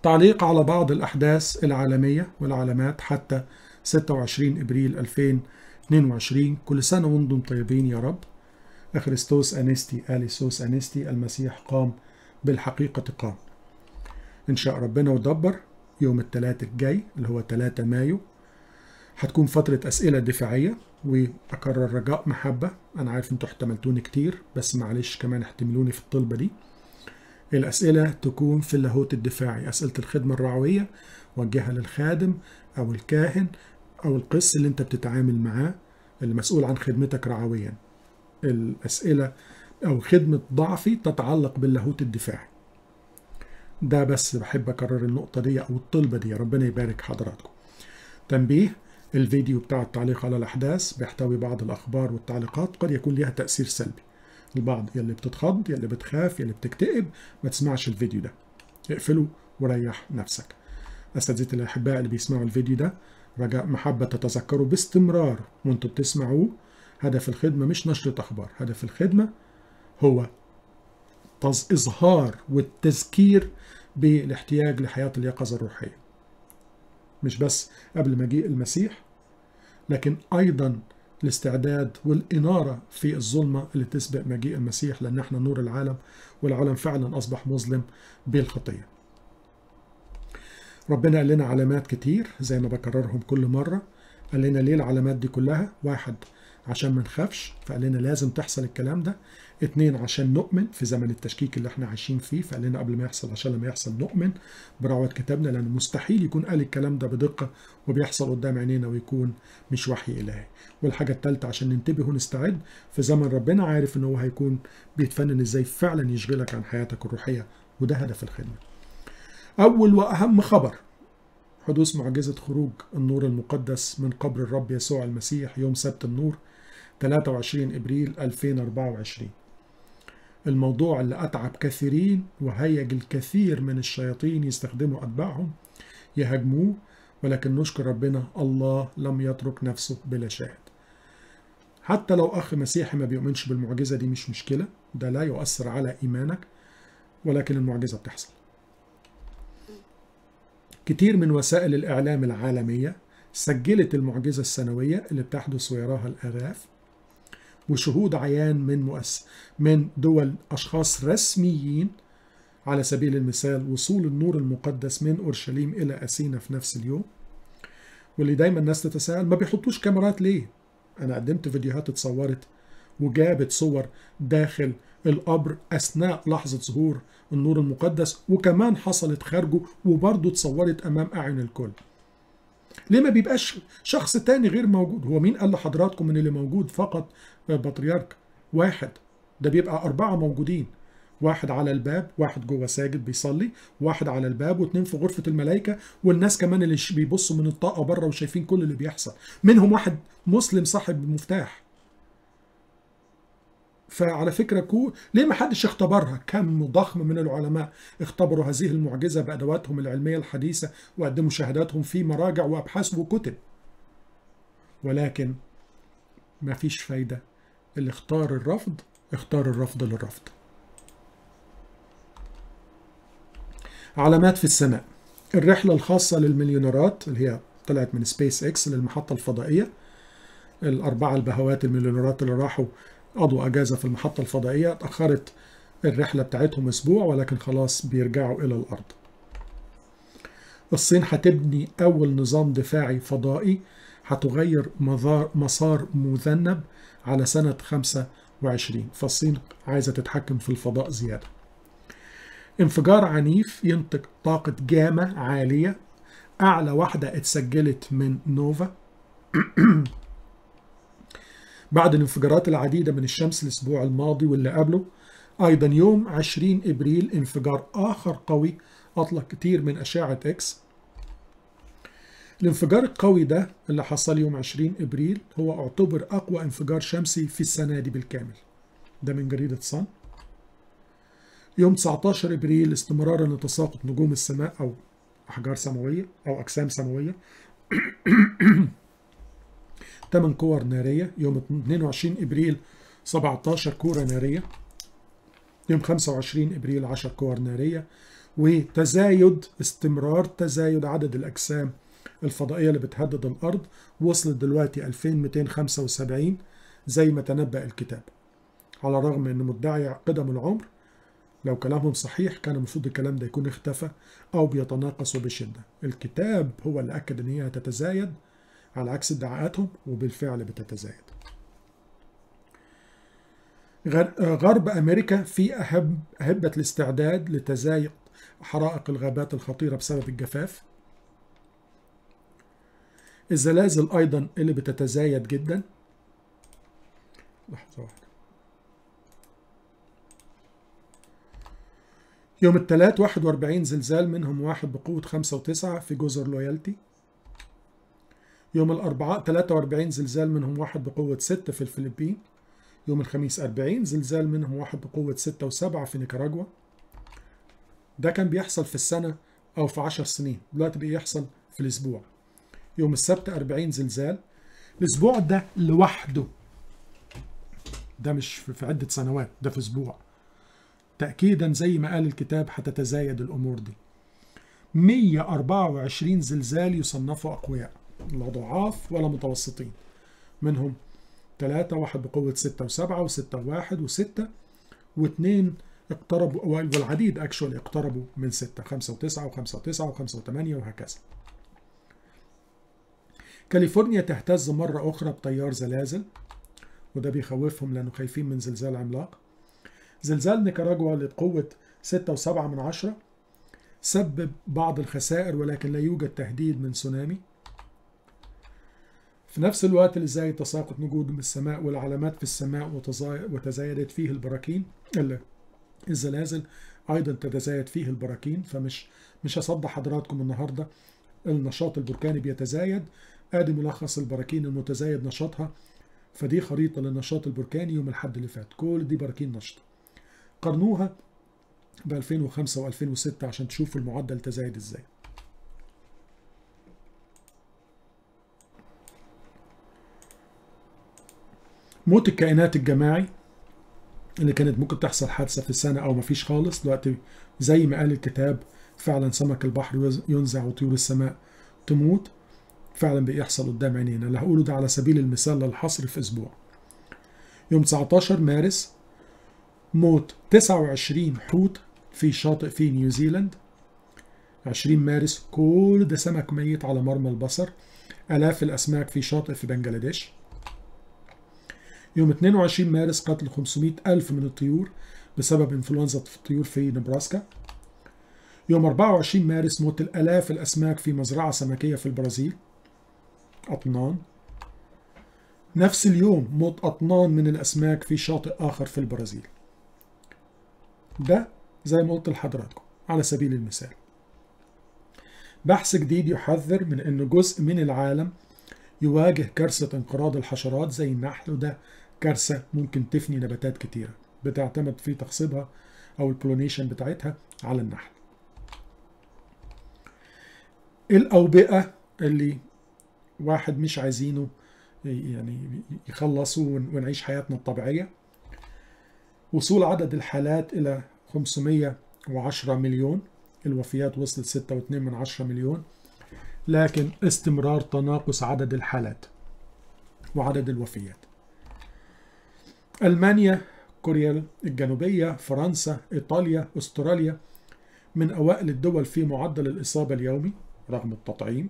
تعليق على بعض الأحداث العالمية والعلامات حتى 26 إبريل 2022 كل سنة وانتم طيبين يا رب أخريستوس أنستي أليسوس أنستي المسيح قام بالحقيقة قام إن شاء ربنا ودبر يوم الثلاث الجاي اللي هو 3 مايو هتكون فترة أسئلة دفاعية وأكرر رجاء محبة أنا عارف أنتوا احتملتوني كتير بس معلش كمان احتملوني في الطلبة دي الأسئلة تكون في اللاهوت الدفاعي أسئلة الخدمة الرعوية وجهها للخادم أو الكاهن أو القس اللي أنت بتتعامل معاه المسؤول عن خدمتك رعويا الأسئلة أو خدمة ضعفي تتعلق باللاهوت الدفاعي ده بس بحب أكرر النقطة دي أو الطلبة دي ربنا يبارك حضراتكم تنبيه الفيديو بتاع التعليق على الأحداث بيحتوي بعض الأخبار والتعليقات قد يكون لها تأثير سلبي البعض يلي بتتخض يلي بتخاف يلي بتكتئب ما تسمعش الفيديو ده اقفله وريح نفسك أساتذتي الأحباء اللي بيسمعوا الفيديو ده رجاء محبة تتذكروا باستمرار وانتوا بتسمعوه هدف الخدمة مش نشرة أخبار هدف الخدمة هو إظهار والتذكير بالاحتياج لحياة اليقظة الروحية مش بس قبل مجيء المسيح لكن أيضا الاستعداد والإنارة في الظلمة اللي تسبق مجيء المسيح لأن احنا نور العالم والعالم فعلا أصبح مظلم بالخطية ربنا قال لنا علامات كتير زي ما بكررهم كل مرة قال لنا ليه العلامات دي كلها واحد عشان ما نخافش فقال لنا لازم تحصل الكلام ده اتنين عشان نؤمن في زمن التشكيك اللي احنا عايشين فيه فقال لنا قبل ما يحصل عشان لما يحصل نؤمن برعوة كتابنا لأن مستحيل يكون قال الكلام ده بدقة وبيحصل قدام عينينا ويكون مش وحي إلهي والحاجة الثالثة عشان ننتبه ونستعد في زمن ربنا عارف ان هو هيكون بيتفنن ازاي فعلا يشغلك عن حياتك الروحية وده هدف الخدمة أول وأهم خبر حدوث معجزة خروج النور المقدس من قبر الرب يسوع المسيح يوم سبت النور 23 ابريل 2024 الموضوع اللي اتعب كثيرين وهيج الكثير من الشياطين يستخدموا اتباعهم يهاجموه ولكن نشكر ربنا الله لم يترك نفسه بلا شاهد حتى لو اخ مسيحي ما بيؤمنش بالمعجزه دي مش مشكله ده لا يؤثر على ايمانك ولكن المعجزه بتحصل كتير من وسائل الاعلام العالميه سجلت المعجزه السنويه اللي بتحدث ويراها الالاف وشهود عيان من مؤس من دول أشخاص رسميين على سبيل المثال وصول النور المقدس من أورشليم إلى أثينا في نفس اليوم واللي دايما الناس تتساءل ما بيحطوش كاميرات ليه أنا قدمت فيديوهات اتصورت وجابت صور داخل القبر أثناء لحظة ظهور النور المقدس وكمان حصلت خارجه وبرضه اتصورت أمام أعين الكل ليه ما بيبقاش شخص تاني غير موجود هو مين قال لحضراتكم ان اللي موجود فقط بطريرك واحد ده بيبقى أربعة موجودين واحد على الباب واحد جوه ساجد بيصلي واحد على الباب واثنين في غرفة الملائكة والناس كمان اللي بيبصوا من الطاقة بره وشايفين كل اللي بيحصل منهم واحد مسلم صاحب المفتاح فعلى فكرة كو ليه ما حدش اختبرها كم ضخم من العلماء اختبروا هذه المعجزة بأدواتهم العلمية الحديثة وقدموا شهاداتهم في مراجع وأبحاث وكتب ولكن ما فيش فايدة اللي اختار الرفض اختار الرفض للرفض علامات في السماء الرحلة الخاصة للمليونيرات اللي هي طلعت من سبيس اكس للمحطة الفضائية الأربعة البهوات المليونيرات اللي راحوا قضوا أجازة في المحطة الفضائية اتأخرت الرحلة بتاعتهم أسبوع ولكن خلاص بيرجعوا إلى الأرض الصين هتبني أول نظام دفاعي فضائي هتغير مسار مذنب على سنة 25 فالصين عايزة تتحكم في الفضاء زيادة انفجار عنيف ينتج طاقة جاما عالية أعلى واحدة اتسجلت من نوفا بعد الانفجارات العديدة من الشمس الأسبوع الماضي واللي قبله أيضا يوم 20 إبريل انفجار آخر قوي أطلق كتير من أشعة إكس الانفجار القوي ده اللي حصل يوم 20 ابريل هو اعتبر اقوى انفجار شمسي في السنه دي بالكامل ده من جريده صن يوم 19 ابريل استمرارا لتساقط نجوم السماء او احجار سماويه او اجسام سماويه 8 كور ناريه يوم 22 ابريل 17 كوره ناريه يوم 25 ابريل 10 كور ناريه وتزايد استمرار تزايد عدد الأجسام الفضائية اللي بتهدد الأرض وصلت دلوقتي 2275 زي ما تنبأ الكتاب على الرغم أن مدعي قدم العمر لو كلامهم صحيح كان المفروض الكلام ده يكون اختفى أو بيتناقص بشدة الكتاب هو اللي أكد أن هي هتتزايد على عكس ادعاءاتهم وبالفعل بتتزايد غرب أمريكا في أهب أهبة الاستعداد لتزايد حرائق الغابات الخطيرة بسبب الجفاف الزلازل أيضا اللي بتتزايد جدا لحظة واحدة يوم الثلاث 41 زلزال منهم واحد بقوة 5 و9 في جزر لويالتي يوم الأربعاء 43 زلزال منهم واحد بقوة 6 في الفلبين يوم الخميس 40 زلزال منهم واحد بقوة 6 و7 في نيكاراجوا ده كان بيحصل في السنة أو في 10 سنين دلوقتي بيحصل في الأسبوع يوم السبت 40 زلزال الأسبوع ده لوحده ده مش في عدة سنوات ده في أسبوع تأكيدا زي ما قال الكتاب هتتزايد الأمور دي 124 زلزال يصنفوا أقوياء لا ضعاف ولا متوسطين منهم ثلاثة واحد بقوة ستة وسبعة وستة وواحد وستة واثنين اقتربوا والعديد اكشوال اقتربوا من ستة خمسة وتسعة وخمسة وتسعة وخمسة وثمانية وهكذا كاليفورنيا تهتز مرة أخرى بتيار زلازل وده بيخوفهم لأنه خايفين من زلزال عملاق زلزال نيكاراجوا اللي بقوة ستة وسبعة من عشرة سبب بعض الخسائر ولكن لا يوجد تهديد من سونامي في نفس الوقت اللي زي تساقط نجوم من السماء والعلامات في السماء وتزايدت فيه البراكين الزلازل ايضا تتزايد فيه البراكين فمش مش هصدق حضراتكم النهارده النشاط البركاني بيتزايد ادي ملخص البراكين المتزايد نشاطها فدي خريطه للنشاط البركاني يوم الحد اللي فات كل دي براكين نشطه قارنوها ب 2005 و2006 عشان تشوفوا المعدل تزايد ازاي موت الكائنات الجماعي اللي كانت ممكن تحصل حادثة في السنة أو مفيش خالص دلوقتي زي ما قال الكتاب فعلا سمك البحر ينزع وطيور السماء تموت فعلا بيحصل قدام عينينا اللي هقوله ده على سبيل المثال للحصر في أسبوع يوم 19 مارس موت 29 حوت في شاطئ في نيوزيلاند 20 مارس كل ده سمك ميت على مرمى البصر آلاف الأسماك في شاطئ في بنجلاديش يوم 22 مارس قتل 500 ألف من الطيور بسبب انفلونزا الطيور في نبراسكا يوم 24 مارس موت الآلاف الأسماك في مزرعة سمكية في البرازيل أطنان نفس اليوم موت أطنان من الأسماك في شاطئ آخر في البرازيل ده زي ما قلت لحضراتكم على سبيل المثال بحث جديد يحذر من أن جزء من العالم يواجه كارثة انقراض الحشرات زي النحل وده كارثة ممكن تفني نباتات كتيرة بتعتمد في تخصيبها أو البولونيشن بتاعتها على النحل الأوبئة اللي واحد مش عايزينه يعني يخلصوا ونعيش حياتنا الطبيعية وصول عدد الحالات إلى 510 مليون الوفيات وصلت 6.2 من 10 مليون لكن استمرار تناقص عدد الحالات وعدد الوفيات ألمانيا كوريا الجنوبية فرنسا إيطاليا أستراليا من أوائل الدول في معدل الإصابة اليومي رغم التطعيم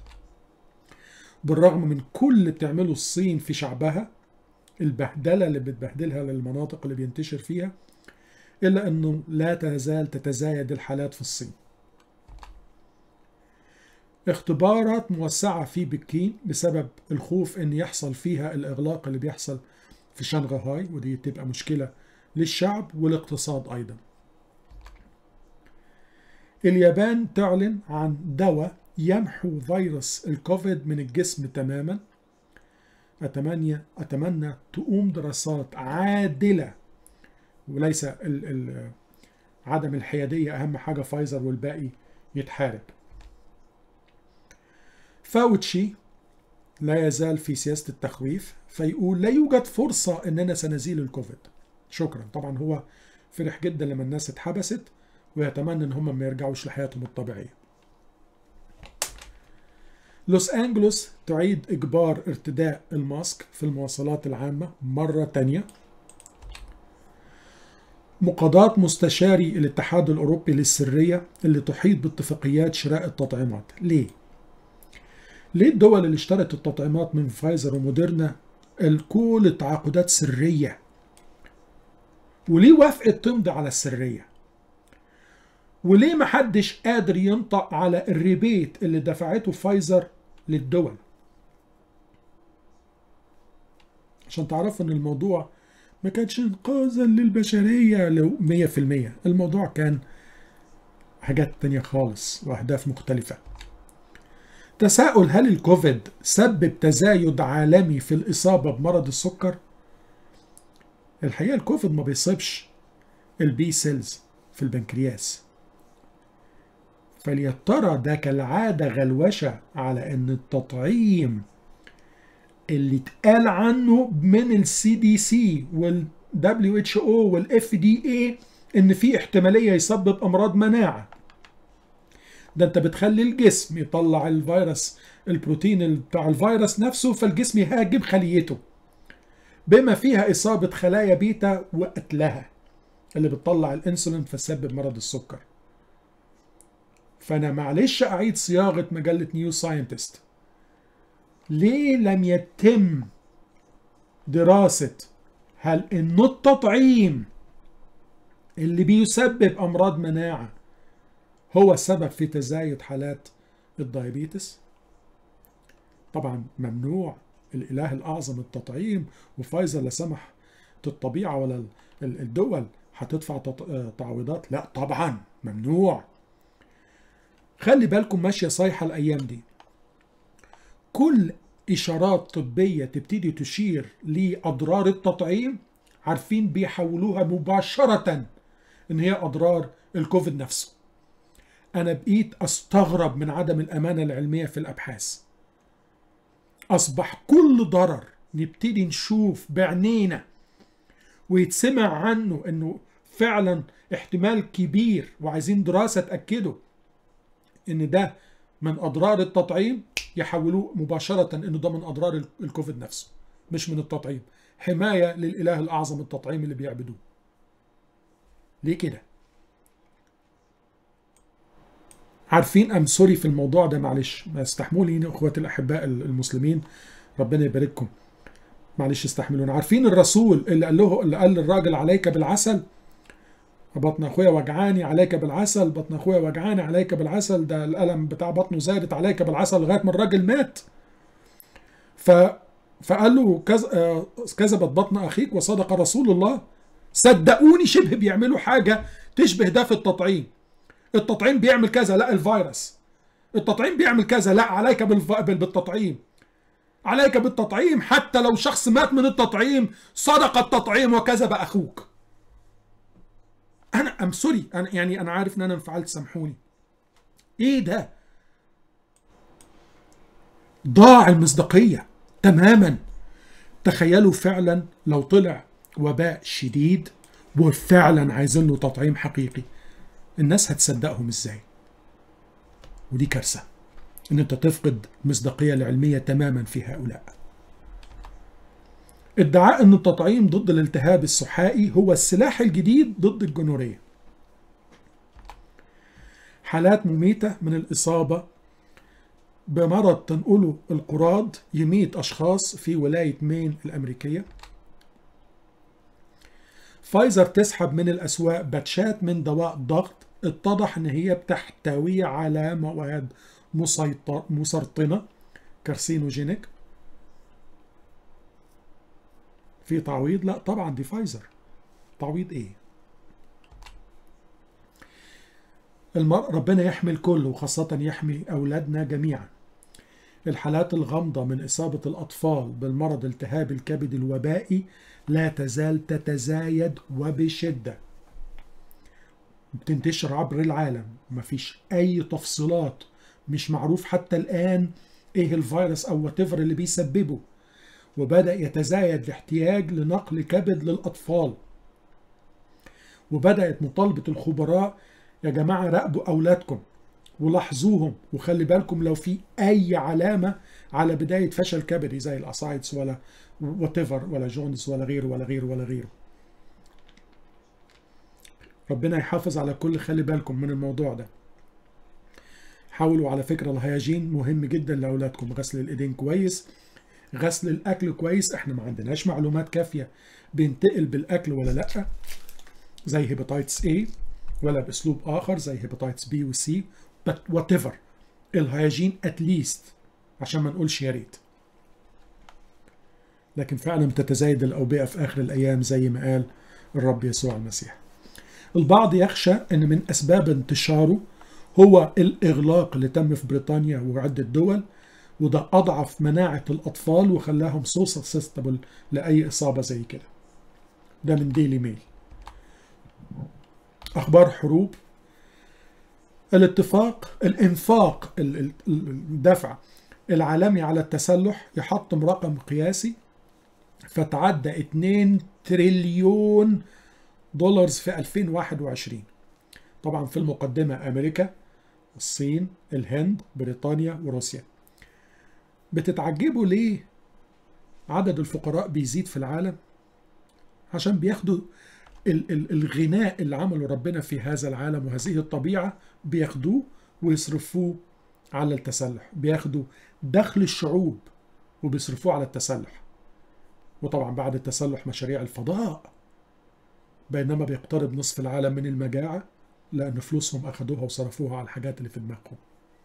بالرغم من كل اللي بتعمله الصين في شعبها البهدلة اللي بتبهدلها للمناطق اللي بينتشر فيها إلا أنه لا تزال تتزايد الحالات في الصين اختبارات موسعة في بكين بسبب الخوف أن يحصل فيها الإغلاق اللي بيحصل في شنغهاي ودي تبقى مشكلة للشعب والاقتصاد أيضا اليابان تعلن عن دواء يمحو فيروس الكوفيد من الجسم تماما أتمنى أتمنى تقوم دراسات عادلة وليس ال ال عدم الحيادية أهم حاجة فايزر والباقي يتحارب فاوتشي لا يزال في سياسة التخويف فيقول لا يوجد فرصة أننا سنزيل الكوفيد شكرا طبعا هو فرح جدا لما الناس اتحبست ويتمنى ان هم ما يرجعوش لحياتهم الطبيعيه لوس أنجلوس تعيد إجبار ارتداء الماسك في المواصلات العامة مرة تانية مقاضاة مستشاري الاتحاد الأوروبي للسرية اللي تحيط باتفاقيات شراء التطعيمات ليه؟ ليه الدول اللي اشترت التطعيمات من فايزر وموديرنا الكل تعاقدات سرية وليه وافقت تمضي على السرية وليه محدش قادر ينطق على الريبيت اللي دفعته فايزر للدول عشان تعرفوا ان الموضوع ما كانش انقاذا للبشرية لو مية في المية الموضوع كان حاجات تانية خالص واهداف مختلفة تساؤل هل الكوفيد سبب تزايد عالمي في الإصابة بمرض السكر؟ الحقيقة الكوفيد ما بيصيبش البي سيلز في البنكرياس فليترى ده كالعادة غلوشة على ان التطعيم اللي اتقال عنه من السي دي سي والدبليو اتش او والاف دي اي ان في احتمالية يسبب امراض مناعة ده انت بتخلي الجسم يطلع الفيروس البروتين بتاع الفيروس نفسه فالجسم يهاجم خليته بما فيها اصابة خلايا بيتا وقتلها اللي بتطلع الانسولين فسبب مرض السكر فانا معلش اعيد صياغه مجله نيو ساينتست ليه لم يتم دراسه هل ان التطعيم اللي بيسبب امراض مناعه هو السبب في تزايد حالات الدايابيتس طبعا ممنوع الاله الاعظم التطعيم وفايزر لا سمح الطبيعه ولا الدول هتدفع تعويضات لا طبعا ممنوع خلي بالكم ماشيه صايحه الايام دي كل اشارات طبيه تبتدي تشير لاضرار التطعيم عارفين بيحولوها مباشره ان هي اضرار الكوفيد نفسه انا بقيت استغرب من عدم الامانه العلميه في الابحاث اصبح كل ضرر نبتدي نشوف بعينينا ويتسمع عنه انه فعلا احتمال كبير وعايزين دراسه تاكده ان ده من اضرار التطعيم يحولوه مباشره انه ده من اضرار الكوفيد نفسه مش من التطعيم حمايه للاله الاعظم التطعيم اللي بيعبدوه ليه كده عارفين ام سوري في الموضوع ده معلش استحملوني اخواتي الاحباء المسلمين ربنا يبارككم معلش استحملونا عارفين الرسول اللي قال له اللي قال للراجل عليك بالعسل بطن اخويا وجعاني عليك بالعسل بطن اخويا وجعاني عليك بالعسل ده الالم بتاع بطنه زادت عليك بالعسل لغايه ما الراجل مات ف فقال له كذبت بطن اخيك وصدق رسول الله صدقوني شبه بيعملوا حاجه تشبه ده في التطعيم التطعيم بيعمل كذا لا الفيروس التطعيم بيعمل كذا لا عليك بالف... بالتطعيم عليك بالتطعيم حتى لو شخص مات من التطعيم صدق التطعيم وكذب اخوك انا ام سوري انا يعني انا عارف ان انا انفعلت سامحوني ايه ده ضاع المصداقيه تماما تخيلوا فعلا لو طلع وباء شديد وفعلا عايزين له تطعيم حقيقي الناس هتصدقهم ازاي ودي كارثه ان انت تفقد المصداقيه العلميه تماما في هؤلاء ادعاء ان التطعيم ضد الالتهاب السحائي هو السلاح الجديد ضد الجنوريه حالات مميته من الاصابه بمرض تنقله القراض يميت اشخاص في ولايه مين الامريكيه فايزر تسحب من الاسواق باتشات من دواء ضغط اتضح ان هي بتحتوي على مواد مسيطر مسرطنه كارسينوجينيك في تعويض لا طبعا دي فايزر تعويض ايه المر... ربنا يحمي الكل وخاصة يحمي أولادنا جميعا الحالات الغامضة من إصابة الأطفال بالمرض التهاب الكبد الوبائي لا تزال تتزايد وبشدة بتنتشر عبر العالم مفيش أي تفصيلات مش معروف حتى الآن إيه الفيروس أو واتيفر اللي بيسببه وبدأ يتزايد الاحتياج لنقل كبد للأطفال وبدأت مطالبة الخبراء يا جماعة راقبوا أولادكم ولاحظوهم وخلي بالكم لو في أي علامة على بداية فشل كبدي زي الأسايتس ولا واتيفر ولا جونز ولا غيره ولا غيره ولا غيره ربنا يحافظ على كل خلي بالكم من الموضوع ده حاولوا على فكرة الهياجين مهم جدا لأولادكم غسل الإيدين كويس غسل الأكل كويس احنا ما عندناش معلومات كافية بينتقل بالأكل ولا لأ زي هيباتايتس A ولا بأسلوب آخر زي هيباتايتس B و C but whatever الهياجين اتليست عشان ما نقولش يا ريت لكن فعلا تتزايد الأوبئة في آخر الأيام زي ما قال الرب يسوع المسيح البعض يخشى أن من أسباب انتشاره هو الإغلاق اللي تم في بريطانيا وعدة دول وده أضعف مناعة الأطفال وخلاهم سو سسستبل لأي إصابة زي كده ده من ديلي ميل أخبار حروب الاتفاق الانفاق الدفع العالمي على التسلح يحطم رقم قياسي فتعدى 2 تريليون دولار في 2021 طبعا في المقدمة أمريكا الصين الهند بريطانيا وروسيا بتتعجبوا ليه عدد الفقراء بيزيد في العالم عشان بياخدوا الغناء اللي عمله ربنا في هذا العالم وهذه الطبيعة بياخدوه ويصرفوه على التسلح بياخدوا دخل الشعوب وبيصرفوه على التسلح وطبعا بعد التسلح مشاريع الفضاء بينما بيقترب نصف العالم من المجاعة لأن فلوسهم أخدوها وصرفوها على الحاجات اللي في دماغهم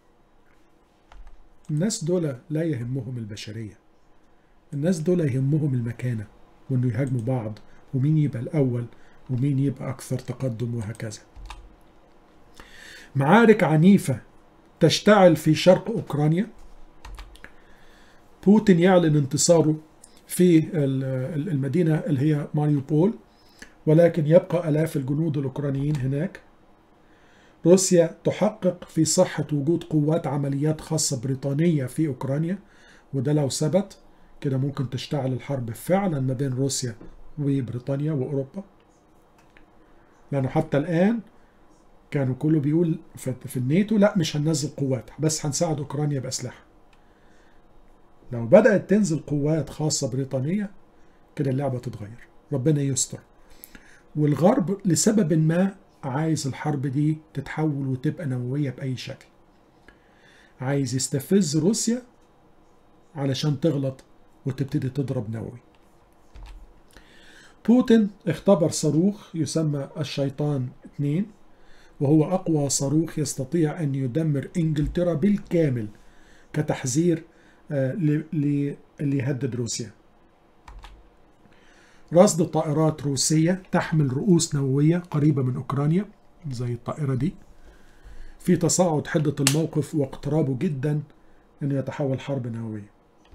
الناس دول لا يهمهم البشرية الناس دول يهمهم المكانة وإنه يهاجموا بعض ومين يبقى الأول ومين يبقى أكثر تقدم وهكذا معارك عنيفة تشتعل في شرق أوكرانيا بوتين يعلن انتصاره في المدينة اللي هي ماريوبول ولكن يبقى آلاف الجنود الأوكرانيين هناك روسيا تحقق في صحة وجود قوات عمليات خاصة بريطانية في أوكرانيا وده لو ثبت كده ممكن تشتعل الحرب فعلا ما بين روسيا وبريطانيا وأوروبا لأنه حتى الآن كانوا كله بيقول في الناتو لا مش هننزل قوات بس هنساعد أوكرانيا بأسلحة لو بدأت تنزل قوات خاصة بريطانية كده اللعبة تتغير ربنا يستر والغرب لسبب ما عايز الحرب دي تتحول وتبقى نووية بأي شكل عايز يستفز روسيا علشان تغلط وتبتدي تضرب نووي بوتين اختبر صاروخ يسمى الشيطان 2 وهو أقوى صاروخ يستطيع أن يدمر إنجلترا بالكامل كتحذير اللي يهدد روسيا رصد طائرات روسية تحمل رؤوس نووية قريبة من أوكرانيا زي الطائرة دي في تصاعد حدة الموقف واقترابه جدا أن يتحول حرب نووية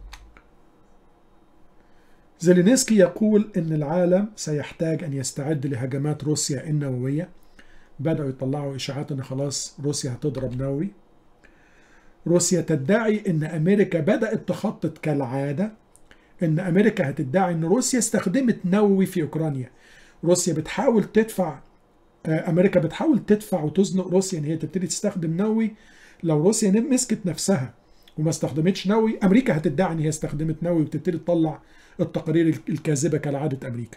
زيلينسكي يقول أن العالم سيحتاج أن يستعد لهجمات روسيا النووية بدأوا يطلعوا إشاعات أن خلاص روسيا هتضرب نووي روسيا تدعي أن أمريكا بدأت تخطط كالعادة ان امريكا هتدعي ان روسيا استخدمت نووي في اوكرانيا روسيا بتحاول تدفع امريكا بتحاول تدفع وتزنق روسيا ان هي تبتدي تستخدم نووي لو روسيا مسكت نفسها وما استخدمتش نووي امريكا هتدعي ان هي استخدمت نووي وتبتدي تطلع التقارير الكاذبه كالعاده امريكا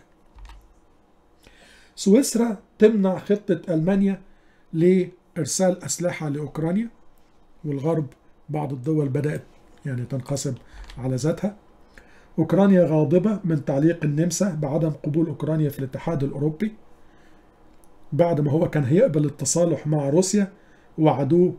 سويسرا تمنع خطه المانيا لارسال اسلحه لاوكرانيا والغرب بعض الدول بدات يعني تنقسم على ذاتها أوكرانيا غاضبة من تعليق النمسا بعدم قبول أوكرانيا في الاتحاد الأوروبي بعد ما هو كان هيقبل التصالح مع روسيا وعدوه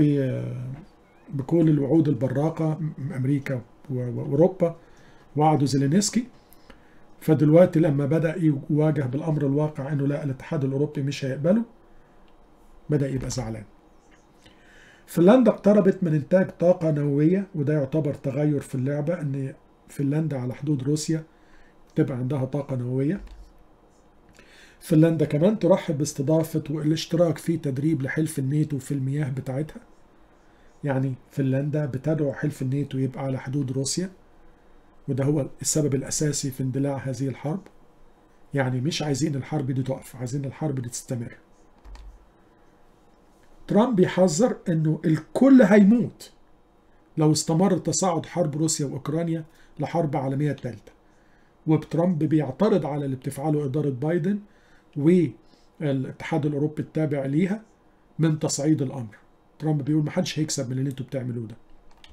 بكل الوعود البراقة أمريكا وأوروبا وعدوا زيلينسكي فدلوقتي لما بدأ يواجه بالأمر الواقع أنه لا الاتحاد الأوروبي مش هيقبله بدأ يبقى زعلان فنلندا اقتربت من إنتاج طاقة نووية وده يعتبر تغير في اللعبة أن فنلندا على حدود روسيا تبقى عندها طاقة نووية فنلندا كمان ترحب باستضافة والاشتراك في تدريب لحلف الناتو في المياه بتاعتها يعني فنلندا بتدعو حلف الناتو يبقى على حدود روسيا وده هو السبب الأساسي في اندلاع هذه الحرب يعني مش عايزين الحرب دي تقف عايزين الحرب دي تستمر ترامب بيحذر انه الكل هيموت لو استمر تصاعد حرب روسيا واوكرانيا لحرب عالميه ثالثه وترامب بيعترض على اللي بتفعله اداره بايدن والاتحاد الاوروبي التابع ليها من تصعيد الامر ترامب بيقول محدش هيكسب من اللي انتوا بتعملوه ده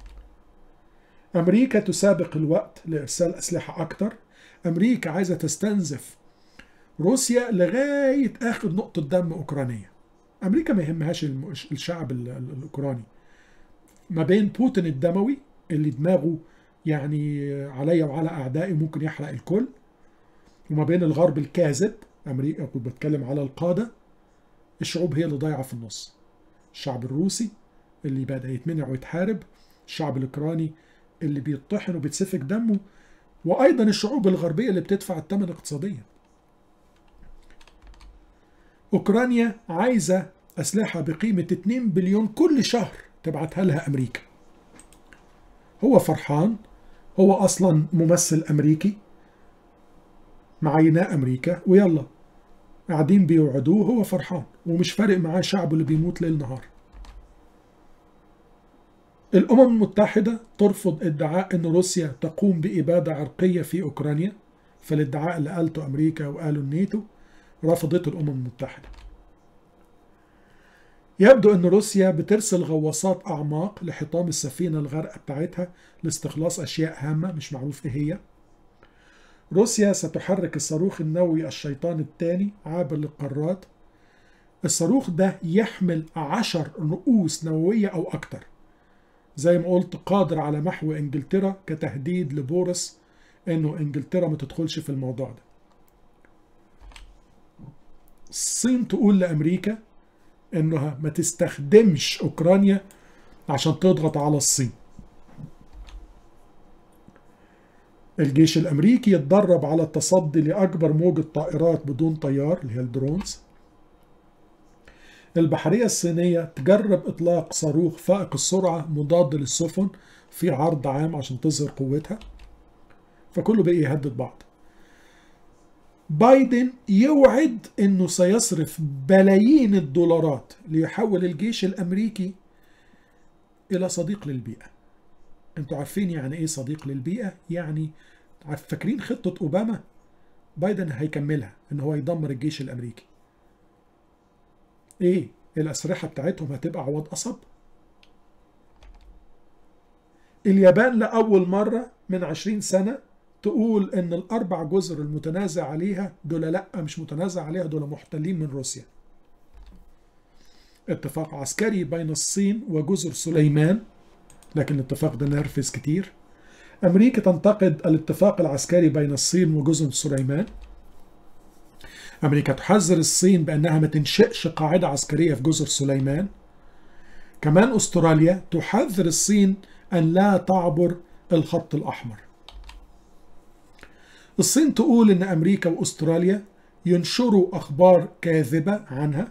امريكا تسابق الوقت لارسال اسلحه اكتر امريكا عايزه تستنزف روسيا لغايه اخر نقطه دم اوكرانيه امريكا ما يهمهاش الشعب الاوكراني ما بين بوتين الدموي اللي دماغه يعني عليا وعلى اعدائي ممكن يحرق الكل وما بين الغرب الكاذب امريكا كنت بتكلم على القاده الشعوب هي اللي ضايعه في النص الشعب الروسي اللي بدا يتمنع ويتحارب الشعب الاوكراني اللي بيطحن وبيتسفك دمه وايضا الشعوب الغربيه اللي بتدفع الثمن اقتصاديا اوكرانيا عايزه اسلحه بقيمه 2 بليون كل شهر تبعتها لها امريكا هو فرحان هو اصلا ممثل امريكي معيناه امريكا ويلا قاعدين بيوعدوه هو فرحان ومش فارق معاه شعبه اللي بيموت ليل نهار الأمم المتحدة ترفض ادعاء أن روسيا تقوم بإبادة عرقية في أوكرانيا فالادعاء اللي قالته أمريكا وقالوا الناتو رفضته الأمم المتحدة يبدو أن روسيا بترسل غواصات أعماق لحطام السفينة الغرق بتاعتها لاستخلاص أشياء هامة مش معروف إيه هي روسيا ستحرك الصاروخ النووي الشيطان الثاني عابر للقارات الصاروخ ده يحمل عشر رؤوس نووية أو أكتر زي ما قلت قادر على محو إنجلترا كتهديد لبورس إنه إنجلترا ما تدخلش في الموضوع ده الصين تقول لأمريكا إنها ما تستخدمش أوكرانيا عشان تضغط على الصين الجيش الأمريكي يتدرب على التصدي لأكبر موجة طائرات بدون طيار اللي هي الدرونز البحرية الصينية تجرب إطلاق صاروخ فائق السرعة مضاد للسفن في عرض عام عشان تظهر قوتها فكله بقى يهدد بعض بايدن يوعد انه سيصرف بلايين الدولارات ليحول الجيش الامريكي الى صديق للبيئه انتوا عارفين يعني ايه صديق للبيئه يعني فاكرين خطه اوباما بايدن هيكملها ان هو يدمر الجيش الامريكي ايه الاسلحه بتاعتهم هتبقى عوض قصب اليابان لاول مره من 20 سنه تقول ان الاربع جزر المتنازع عليها دول لا مش متنازع عليها دول محتلين من روسيا اتفاق عسكري بين الصين وجزر سليمان لكن الاتفاق ده نرفز كتير امريكا تنتقد الاتفاق العسكري بين الصين وجزر سليمان امريكا تحذر الصين بانها ما تنشئش قاعده عسكريه في جزر سليمان كمان استراليا تحذر الصين ان لا تعبر الخط الاحمر الصين تقول ان امريكا واستراليا ينشروا اخبار كاذبه عنها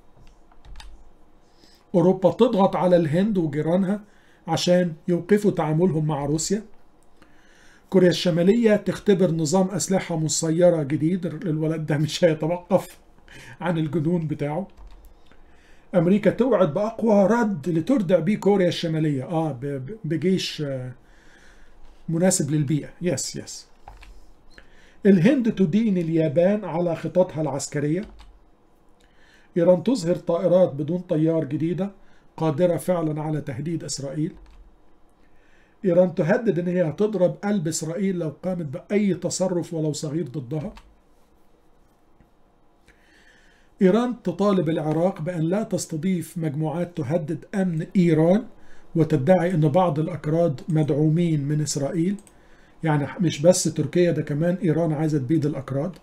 اوروبا تضغط على الهند وجيرانها عشان يوقفوا تعاملهم مع روسيا كوريا الشمالية تختبر نظام أسلحة مسيرة جديد الولد ده مش هيتوقف عن الجنون بتاعه أمريكا توعد بأقوى رد لتردع بيه كوريا الشمالية آه بجيش مناسب للبيئة يس يس الهند تدين اليابان على خططها العسكرية إيران تظهر طائرات بدون طيار جديدة قادرة فعلا على تهديد إسرائيل إيران تهدد أن هي هتضرب قلب إسرائيل لو قامت بأي تصرف ولو صغير ضدها إيران تطالب العراق بأن لا تستضيف مجموعات تهدد أمن إيران وتدعي أن بعض الأكراد مدعومين من إسرائيل يعني مش بس تركيا ده كمان إيران عايزة تبيد الأكراد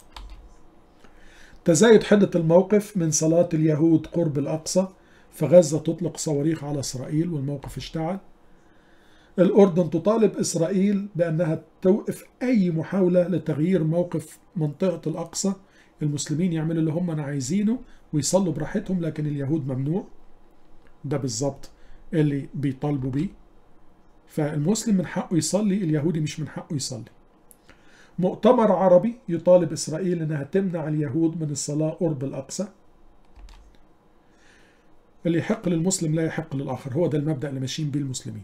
تزايد حدة الموقف من صلاة اليهود قرب الأقصى فغزة تطلق صواريخ على إسرائيل والموقف اشتعل الأردن تطالب إسرائيل بأنها توقف أي محاولة لتغيير موقف منطقة الأقصى المسلمين يعملوا اللي هم عايزينه ويصلوا براحتهم لكن اليهود ممنوع ده بالظبط اللي بيطالبوا بيه فالمسلم من حقه يصلي اليهودي مش من حقه يصلي مؤتمر عربي يطالب إسرائيل أنها تمنع اليهود من الصلاة قرب الأقصى اللي يحق للمسلم لا يحق للآخر هو ده المبدأ اللي ماشيين بيه المسلمين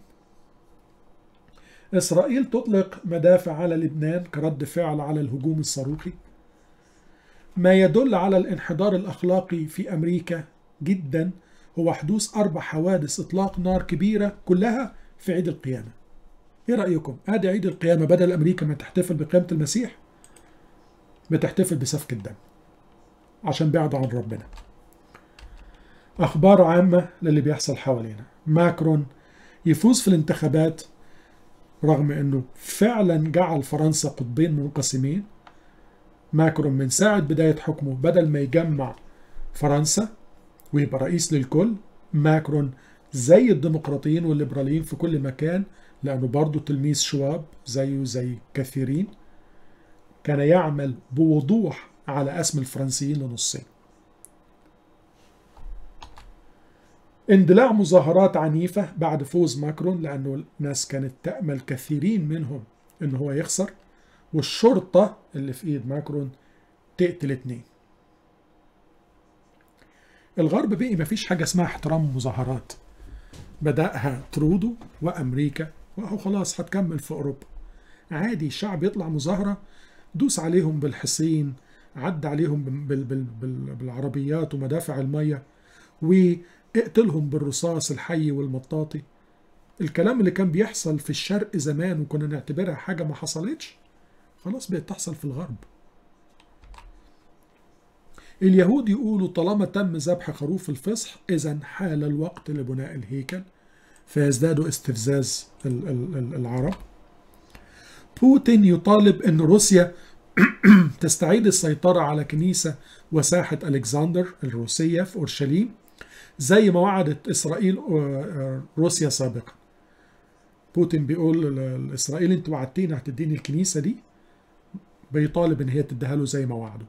إسرائيل تطلق مدافع على لبنان كرد فعل على الهجوم الصاروخي ما يدل على الانحدار الأخلاقي في أمريكا جدا هو حدوث أربع حوادث إطلاق نار كبيرة كلها في عيد القيامة إيه رأيكم؟ آدي عيد القيامة بدل أمريكا ما تحتفل بقيامة المسيح بتحتفل بسفك الدم عشان بعد عن ربنا أخبار عامة للي بيحصل حوالينا ماكرون يفوز في الانتخابات رغم أنه فعلا جعل فرنسا قطبين منقسمين ماكرون من ساعة بداية حكمه بدل ما يجمع فرنسا ويبقى رئيس للكل ماكرون زي الديمقراطيين والليبراليين في كل مكان لأنه برضه تلميذ شواب زيه زي كثيرين كان يعمل بوضوح على اسم الفرنسيين لنصين اندلاع مظاهرات عنيفة بعد فوز ماكرون لأنه الناس كانت تأمل كثيرين منهم أنه هو يخسر والشرطة اللي في إيد ماكرون تقتل اتنين الغرب بقي مفيش حاجة اسمها احترام مظاهرات بدأها ترودو وأمريكا وهو خلاص هتكمل في أوروبا عادي الشعب يطلع مظاهرة دوس عليهم بالحصين عد عليهم بال بال بال بالعربيات ومدافع المية واقتلهم بالرصاص الحي والمطاطي الكلام اللي كان بيحصل في الشرق زمان وكنا نعتبرها حاجة ما حصلتش خلاص بقت تحصل في الغرب اليهود يقولوا طالما تم ذبح خروف الفصح إذا حال الوقت لبناء الهيكل فيزداد استفزاز العرب بوتين يطالب أن روسيا تستعيد السيطرة على كنيسة وساحة ألكسندر الروسية في أورشليم زي ما وعدت إسرائيل روسيا سابقا بوتين بيقول لإسرائيل أنت وعدتينا هتديني الكنيسة دي بيطالب ان هي تديها له زي ما وعده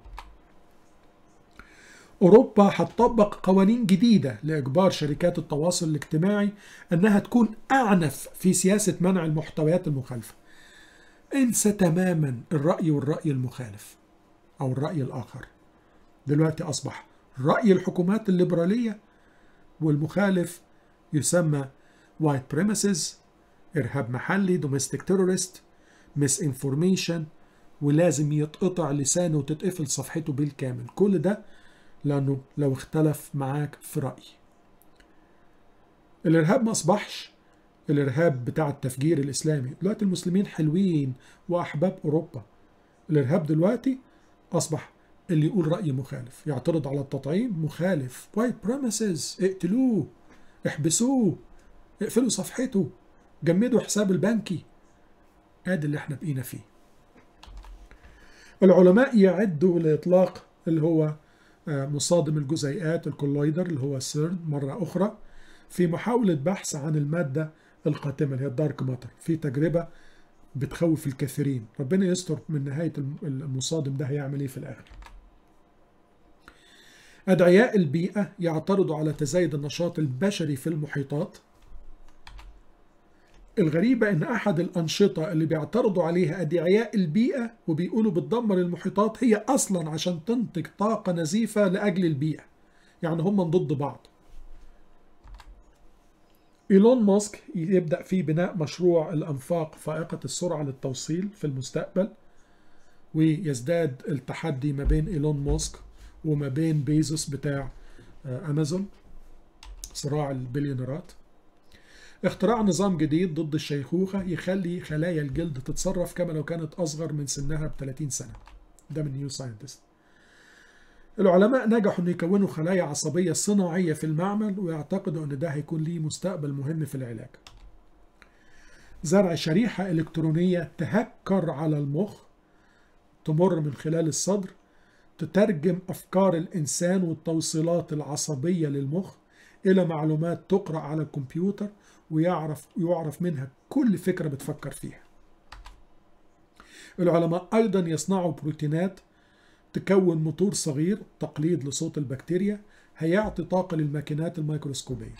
اوروبا هتطبق قوانين جديده لاجبار شركات التواصل الاجتماعي انها تكون اعنف في سياسه منع المحتويات المخالفه انسى تماما الراي والراي المخالف او الراي الاخر دلوقتي اصبح راي الحكومات الليبراليه والمخالف يسمى white premises ارهاب محلي domestic terrorist misinformation ولازم يتقطع لسانه وتتقفل صفحته بالكامل كل ده لأنه لو اختلف معاك في رأي الإرهاب ما أصبحش الإرهاب بتاع التفجير الإسلامي دلوقتي المسلمين حلوين وأحباب أوروبا الإرهاب دلوقتي أصبح اللي يقول رأي مخالف يعترض على التطعيم مخالف وايت بريمسز اقتلوه احبسوه اقفلوا صفحته جمدوا حساب البنكي ادي اللي احنا بقينا فيه العلماء يعدوا لإطلاق اللي هو مصادم الجزيئات الكولويدر اللي هو سيرن مرة أخرى في محاولة بحث عن المادة القاتمة اللي هي الدارك ماتر في تجربة بتخوف الكثيرين ربنا يستر من نهاية المصادم ده هيعمل ايه في الآخر أدعياء البيئة يعترضوا على تزايد النشاط البشري في المحيطات الغريبة إن أحد الأنشطة اللي بيعترضوا عليها أدعياء البيئة وبيقولوا بتدمر المحيطات هي أصلا عشان تنتج طاقة نزيفة لأجل البيئة يعني هم ضد بعض إيلون ماسك يبدأ في بناء مشروع الأنفاق فائقة السرعة للتوصيل في المستقبل ويزداد التحدي ما بين إيلون ماسك وما بين بيزوس بتاع أمازون صراع البليونيرات اختراع نظام جديد ضد الشيخوخة يخلي خلايا الجلد تتصرف كما لو كانت أصغر من سنها ب 30 سنة ده من نيو ساينتست العلماء نجحوا أن يكونوا خلايا عصبية صناعية في المعمل ويعتقدوا أن ده هيكون ليه مستقبل مهم في العلاج زرع شريحة إلكترونية تهكر على المخ تمر من خلال الصدر تترجم أفكار الإنسان والتوصيلات العصبية للمخ إلى معلومات تقرأ على الكمبيوتر ويعرف يعرف منها كل فكرة بتفكر فيها العلماء أيضا يصنعوا بروتينات تكون موتور صغير تقليد لصوت البكتيريا هيعطي طاقة للماكينات الميكروسكوبية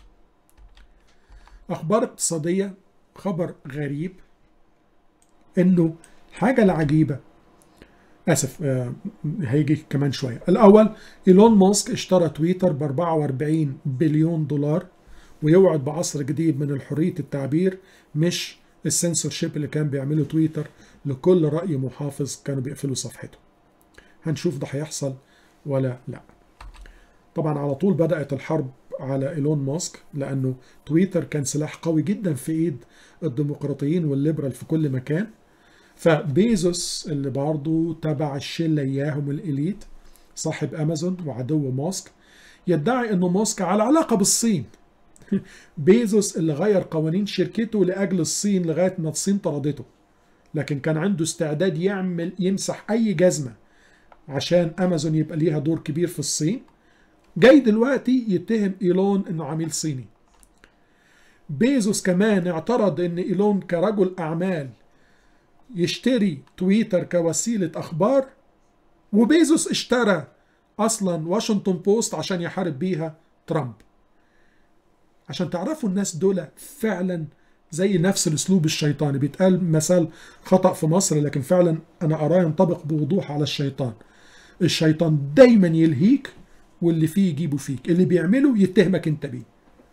أخبار اقتصادية خبر غريب إنه الحاجة العجيبة اسف آه هيجي كمان شويه الاول ايلون ماسك اشترى تويتر ب 44 بليون دولار ويوعد بعصر جديد من حريه التعبير مش السنسورشيب اللي كان بيعمله تويتر لكل راي محافظ كانوا بيقفلوا صفحته هنشوف ده هيحصل ولا لا طبعا على طول بدات الحرب على ايلون ماسك لانه تويتر كان سلاح قوي جدا في ايد الديمقراطيين والليبرال في كل مكان فبيزوس اللي برضه تبع الشله اياهم الاليت صاحب امازون وعدو ماسك يدعي انه ماسك على علاقه بالصين بيزوس اللي غير قوانين شركته لاجل الصين لغايه ما الصين طردته لكن كان عنده استعداد يعمل يمسح اي جزمه عشان امازون يبقى ليها دور كبير في الصين جاي دلوقتي يتهم ايلون انه عميل صيني بيزوس كمان اعترض ان ايلون كرجل اعمال يشتري تويتر كوسيله اخبار وبيزوس اشترى اصلا واشنطن بوست عشان يحارب بيها ترامب عشان تعرفوا الناس دول فعلا زي نفس الاسلوب الشيطاني بيتقال مثال خطا في مصر لكن فعلا انا اراه ينطبق بوضوح على الشيطان الشيطان دايما يلهيك واللي فيه يجيبه فيك اللي بيعمله يتهمك انت بيه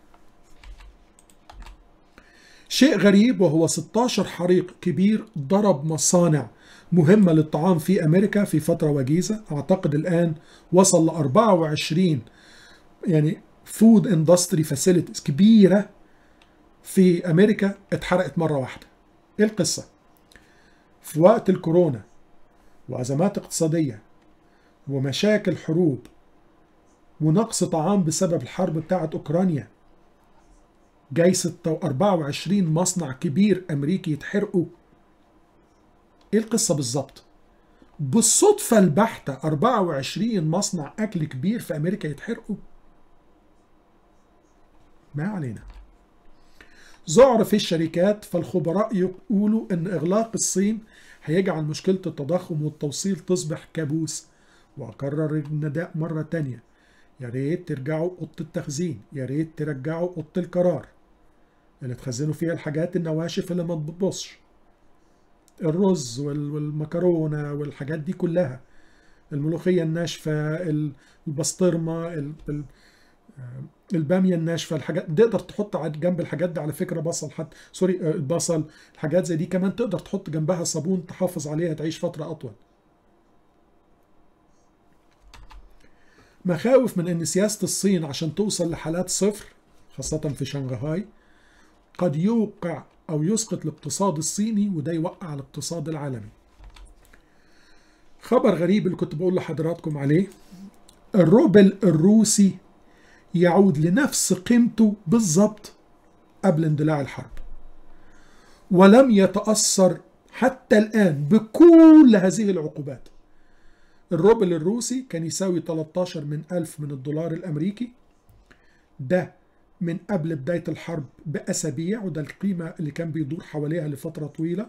شيء غريب وهو 16 حريق كبير ضرب مصانع مهمة للطعام في أمريكا في فترة وجيزة أعتقد الآن وصل ل 24 يعني فود اندستري فاسيلتيز كبيرة في أمريكا اتحرقت مرة واحدة إيه القصة؟ في وقت الكورونا وأزمات اقتصادية ومشاكل حروب ونقص طعام بسبب الحرب بتاعت أوكرانيا جاي 24 مصنع كبير أمريكي يتحرقوا إيه القصة بالظبط؟ بالصدفة البحتة 24 مصنع أكل كبير في أمريكا يتحرقوا ما علينا ذعر في الشركات فالخبراء يقولوا أن إغلاق الصين هيجعل مشكلة التضخم والتوصيل تصبح كابوس وأكرر النداء مرة تانية يا ريت ترجعوا أوضة التخزين يا ريت ترجعوا أوضة القرار اللي تخزنوا فيها الحاجات النواشف اللي ما تبصش الرز والمكرونة والحاجات دي كلها الملوخية الناشفة البسطرمة البامية الناشفة الحاجات تقدر تحط جنب الحاجات دي على فكرة بصل حتى سوري البصل الحاجات زي دي كمان تقدر تحط جنبها صابون تحافظ عليها تعيش فترة أطول مخاوف من أن سياسة الصين عشان توصل لحالات صفر خاصة في شنغهاي قد يوقع أو يسقط الاقتصاد الصيني وده يوقع الاقتصاد العالمي خبر غريب اللي كنت بقول لحضراتكم عليه الروبل الروسي يعود لنفس قيمته بالضبط قبل اندلاع الحرب ولم يتأثر حتى الآن بكل هذه العقوبات الروبل الروسي كان يساوي 13 من ألف من الدولار الأمريكي ده من قبل بداية الحرب بأسابيع وده القيمة اللي كان بيدور حواليها لفترة طويلة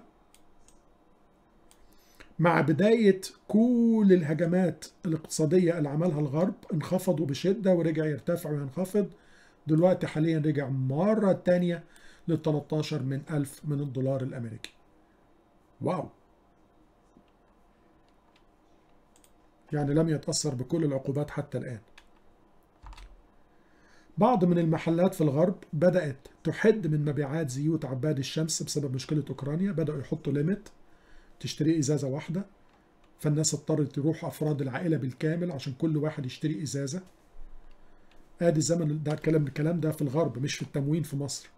مع بداية كل الهجمات الاقتصادية اللي عملها الغرب انخفضوا بشدة ورجع يرتفع وينخفض دلوقتي حاليا رجع مرة تانية ل 13 من ألف من الدولار الأمريكي واو يعني لم يتأثر بكل العقوبات حتى الآن بعض من المحلات في الغرب بدأت تحد من مبيعات زيوت عباد الشمس بسبب مشكلة أوكرانيا بدأوا يحطوا ليميت تشتري إزازة واحدة فالناس اضطرت يروح أفراد العائلة بالكامل عشان كل واحد يشتري إزازة ادي الزمن ده الكلام الكلام ده في الغرب مش في التموين في مصر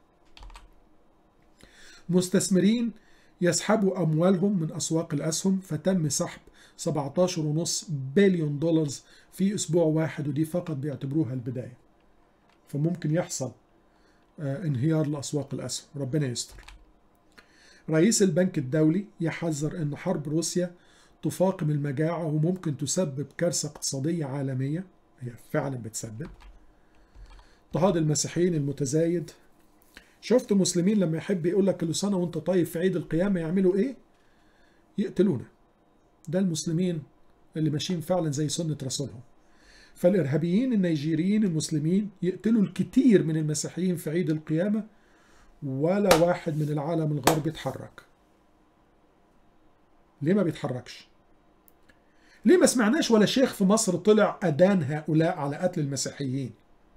مستثمرين يسحبوا أموالهم من أسواق الأسهم فتم سحب 17.5 بليون دولار في أسبوع واحد ودي فقط بيعتبروها البداية فممكن يحصل انهيار لأسواق الأسهم ربنا يستر رئيس البنك الدولي يحذر أن حرب روسيا تفاقم المجاعة وممكن تسبب كارثة اقتصادية عالمية هي فعلا بتسبب اضطهاد المسيحيين المتزايد شفت مسلمين لما يحب يقول لك كل سنة وانت طيب في عيد القيامة يعملوا ايه يقتلونا ده المسلمين اللي ماشيين فعلا زي سنة رسولهم فالإرهابيين النيجيريين المسلمين يقتلوا الكثير من المسيحيين في عيد القيامة ولا واحد من العالم الغربي اتحرك ليه ما بيتحركش ليه ما سمعناش ولا شيخ في مصر طلع أدان هؤلاء على قتل المسيحيين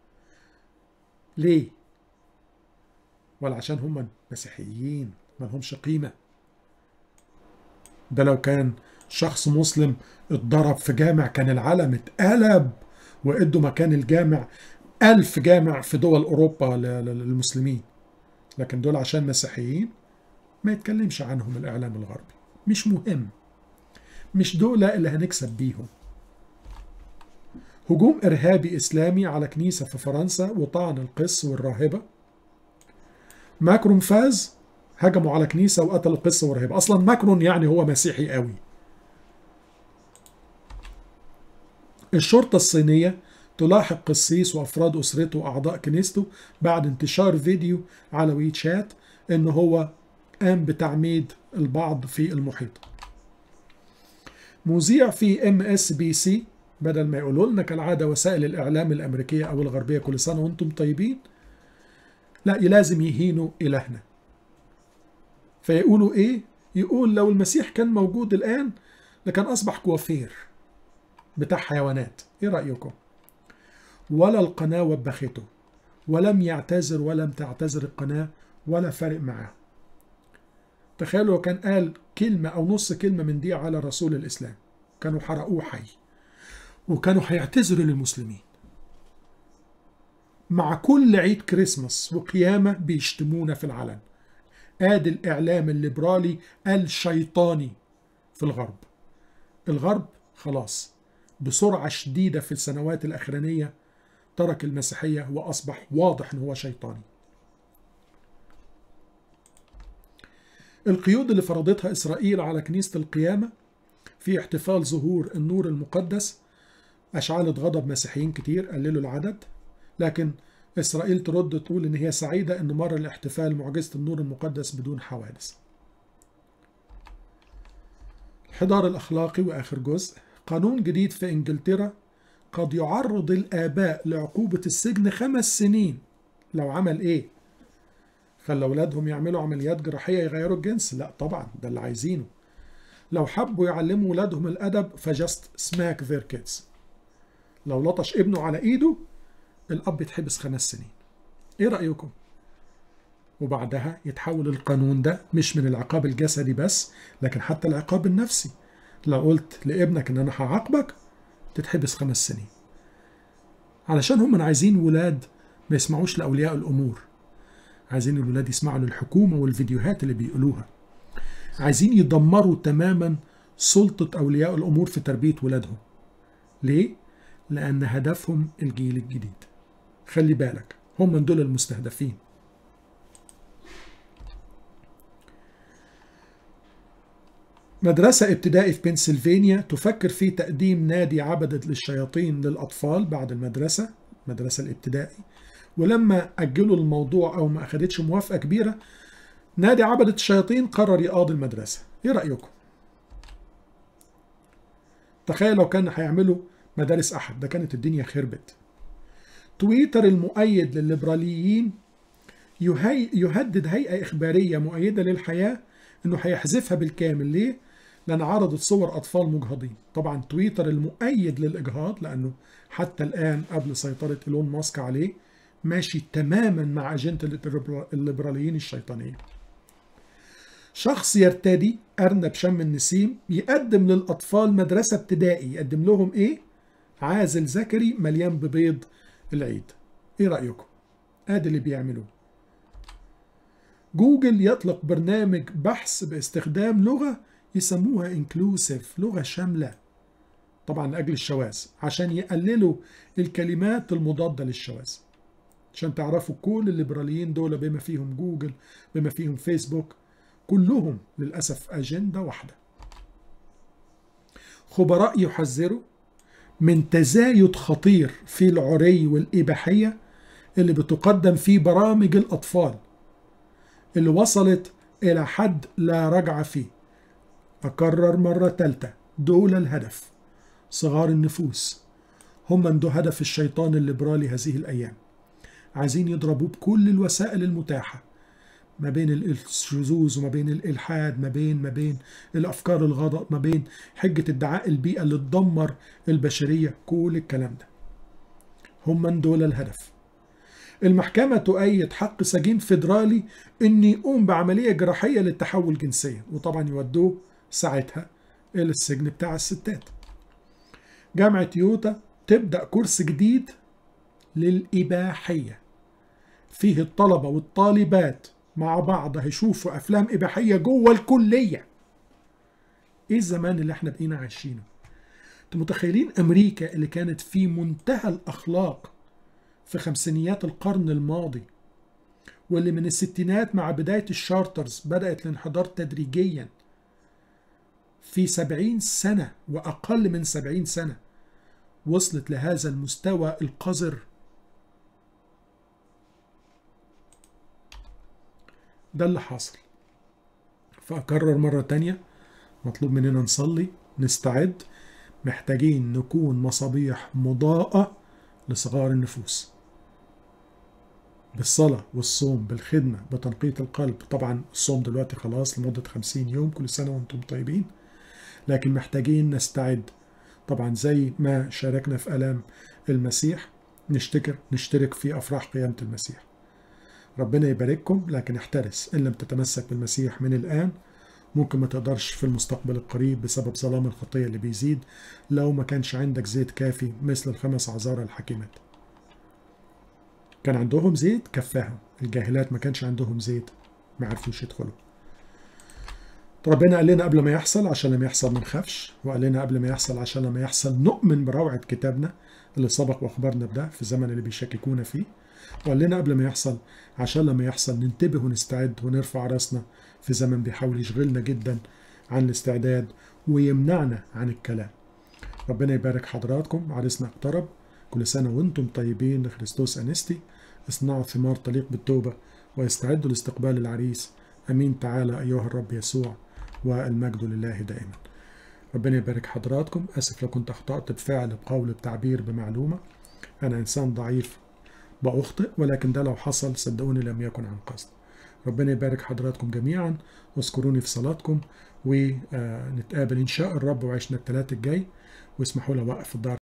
ليه ولا عشان هم مسيحيين ما لهمش قيمة ده لو كان شخص مسلم اتضرب في جامع كان العالم اتقلب وادوا مكان الجامع ألف جامع في دول أوروبا للمسلمين لكن دول عشان مسيحيين ما يتكلمش عنهم الإعلام الغربي مش مهم مش دول اللي هنكسب بيهم هجوم إرهابي إسلامي على كنيسة في فرنسا وطعن القس والراهبة ماكرون فاز هجموا على كنيسة وقتل القس والراهبة أصلا ماكرون يعني هو مسيحي قوي الشرطة الصينية تلاحق قسيس وأفراد أسرته وأعضاء كنيسته بعد انتشار فيديو على ويتشات إن هو قام بتعميد البعض في المحيط مذيع في ام اس بي سي بدل ما يقولوا لنا كالعادة وسائل الإعلام الأمريكية أو الغربية كل سنة وأنتم طيبين لا لازم يهينوا إلهنا فيقولوا إيه؟ يقول لو المسيح كان موجود الآن لكان أصبح كوافير بتاع حيوانات إيه رأيكم؟ ولا القناة وبخته ولم يعتذر ولم تعتذر القناة ولا فارق معاه تخيلوا لو كان قال كلمة أو نص كلمة من دي على رسول الإسلام كانوا حرقوه حي وكانوا هيعتذروا للمسلمين مع كل عيد كريسماس وقيامة بيشتمونا في العلن آدي الإعلام الليبرالي الشيطاني في الغرب الغرب خلاص بسرعة شديدة في السنوات الأخرانية ترك المسيحية وأصبح واضح أنه هو شيطاني القيود اللي فرضتها إسرائيل على كنيسة القيامة في احتفال ظهور النور المقدس أشعلت غضب مسيحيين كتير قللوا العدد لكن إسرائيل ترد تقول إن هي سعيدة إن مر الاحتفال معجزة النور المقدس بدون حوادث الحضار الأخلاقي وآخر جزء قانون جديد في إنجلترا قد يعرض الآباء لعقوبة السجن خمس سنين لو عمل إيه؟ خلى أولادهم يعملوا عمليات جراحية يغيروا الجنس؟ لا طبعا ده اللي عايزينه لو حبوا يعلموا ولادهم الأدب فجست سماك ذير كيدز لو لطش ابنه على إيده الأب يتحبس خمس سنين إيه رأيكم؟ وبعدها يتحول القانون ده مش من العقاب الجسدي بس لكن حتى العقاب النفسي لو قلت لابنك ان انا هعاقبك تتحبس خمس سنين علشان هم عايزين ولاد ما يسمعوش لأولياء الأمور عايزين الولاد يسمعوا للحكومة والفيديوهات اللي بيقولوها عايزين يدمروا تماما سلطة أولياء الأمور في تربية ولادهم ليه؟ لأن هدفهم الجيل الجديد خلي بالك هم من دول المستهدفين مدرسة ابتدائي في بنسلفانيا تفكر في تقديم نادي عبدة للشياطين للأطفال بعد المدرسة المدرسة الابتدائي ولما أجلوا الموضوع أو ما أخدتش موافقة كبيرة نادي عبدة الشياطين قرر يقاضي المدرسة إيه رأيكم؟ تخيل لو كان هيعملوا مدارس أحد ده كانت الدنيا خربت تويتر المؤيد للليبراليين يهي يهدد هيئة إخبارية مؤيدة للحياة إنه هيحذفها بالكامل ليه؟ لأن عرضت صور أطفال مجهضين طبعا تويتر المؤيد للإجهاض لأنه حتى الآن قبل سيطرة إيلون ماسك عليه ماشي تماما مع أجندة الليبراليين الشيطانية شخص يرتدي أرنب شم النسيم يقدم للأطفال مدرسة ابتدائي يقدم لهم إيه؟ عازل ذكري مليان ببيض العيد إيه رأيكم؟ آدي اللي بيعملوه جوجل يطلق برنامج بحث باستخدام لغة يسموها انكلوسيف لغة شاملة طبعا لأجل الشواذ عشان يقللوا الكلمات المضادة للشواذ عشان تعرفوا كل الليبراليين دول بما فيهم جوجل بما فيهم فيسبوك كلهم للأسف أجندة واحدة خبراء يحذروا من تزايد خطير في العري والإباحية اللي بتقدم في برامج الأطفال اللي وصلت إلى حد لا رجعة فيه أكرر مرة تالتة دول الهدف صغار النفوس هم من ده هدف الشيطان الليبرالي هذه الأيام عايزين يضربوه بكل الوسائل المتاحة ما بين الشذوذ وما بين الإلحاد ما بين ما بين الأفكار الغضب ما بين حجة ادعاء البيئة اللي تدمر البشرية كل الكلام ده هم من دول الهدف المحكمة تؤيد حق سجين فيدرالي أن يقوم بعملية جراحية للتحول جنسيا وطبعا يودوه ساعتها إلى السجن بتاع الستات جامعة يوتا تبدأ كورس جديد للإباحية فيه الطلبة والطالبات مع بعض هيشوفوا أفلام إباحية جوه الكلية إيه الزمان اللي احنا بقينا عايشينه انتوا متخيلين أمريكا اللي كانت في منتهى الأخلاق في خمسينيات القرن الماضي واللي من الستينات مع بداية الشارترز بدأت الانحدار تدريجيا في سبعين سنة وأقل من سبعين سنة وصلت لهذا المستوى القذر ده اللي حاصل فأكرر مرة تانية مطلوب مننا نصلي نستعد محتاجين نكون مصابيح مضاءة لصغار النفوس بالصلاة والصوم بالخدمة بتنقية القلب طبعا الصوم دلوقتي خلاص لمدة خمسين يوم كل سنة وانتم طيبين لكن محتاجين نستعد طبعا زي ما شاركنا في ألام المسيح نشتكر نشترك في أفراح قيامة المسيح ربنا يبارككم لكن احترس إن لم تتمسك بالمسيح من الآن ممكن ما تقدرش في المستقبل القريب بسبب ظلام الخطية اللي بيزيد لو ما كانش عندك زيت كافي مثل الخمس عذارى الحكيمات كان عندهم زيت كفاهم الجاهلات ما كانش عندهم زيت ما عرفوش يدخلوا ربنا قال لنا قبل ما يحصل عشان لما يحصل ما نخافش وقال لنا قبل ما يحصل عشان لما يحصل نؤمن بروعة كتابنا اللي سبق واخبرنا بده في الزمن اللي بيشككونا فيه وقال لنا قبل ما يحصل عشان لما يحصل ننتبه ونستعد ونرفع راسنا في زمن بيحاول يشغلنا جدا عن الاستعداد ويمنعنا عن الكلام ربنا يبارك حضراتكم عريسنا اقترب كل سنة وانتم طيبين لخريستوس أنستي اصنعوا ثمار تليق بالتوبة واستعدوا لاستقبال العريس أمين تعالى أيها الرب يسوع والمجد لله دائما ربنا يبارك حضراتكم أسف لو كنت أخطأت بفعل بقول بتعبير بمعلومة أنا إنسان ضعيف بأخطئ ولكن ده لو حصل صدقوني لم يكن عن قصد ربنا يبارك حضراتكم جميعا واذكروني في صلاتكم ونتقابل إن شاء الرب وعشنا الثلاث الجاي واسمحوا لي وقف الدار